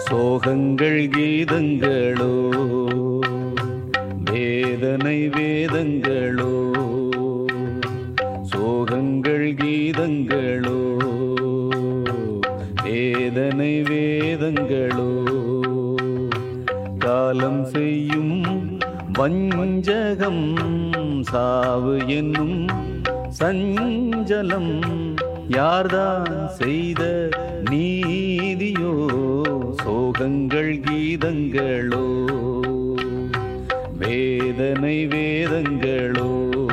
சோகங்கள் கீதங்களோ வேதனை வேதங்களோ சோகங்கள் கீதங்களோ வேதனை வேதங்களோ காலம் செய்யும் வஞ்சகம் சாவு என்னும் சஞ்சலம் யார்தான் செய்த நீதியோ சோகங்கள் கீதங்களோ வேதனை வேதங்களோ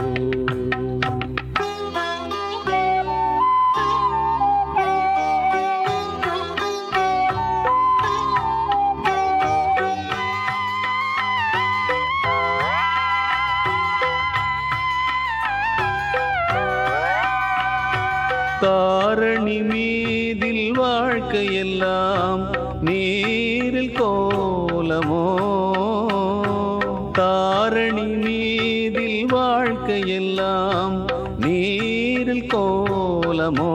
தாரணி மீதில் வாழ்க்கையெல்லாம் நீரில் கோலமோ தாரணி மீதில் வாழ்க்கையெல்லாம் நீரில் கோலமோ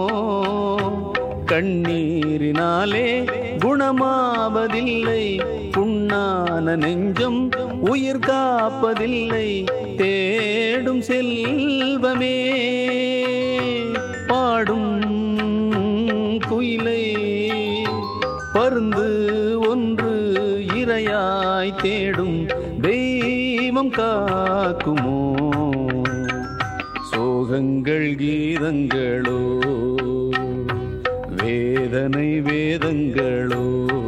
கண்ணீரினாலே குணமாவதில்லை புண்ணான நெஞ்சம் உயிர் காப்பதில்லை தேடும் செல்வமே பாடும் குயிலை பருந்து ஒன்று இரையாய் தேடும் தெய்வம் காக்குமோ சோகங்கள் கீதங்களோ வேதனை வேதங்களோ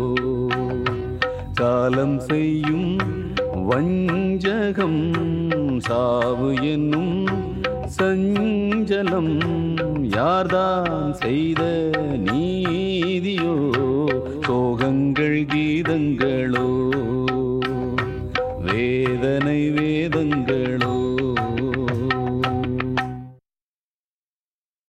காலம் செய்யும் வஞ்சகம் சாவு என்னும் சஞ்சலம் யார்தான் செய்த நீதியோ சோகங்கள் கீதங்களோ வேதனை வேதங்களோ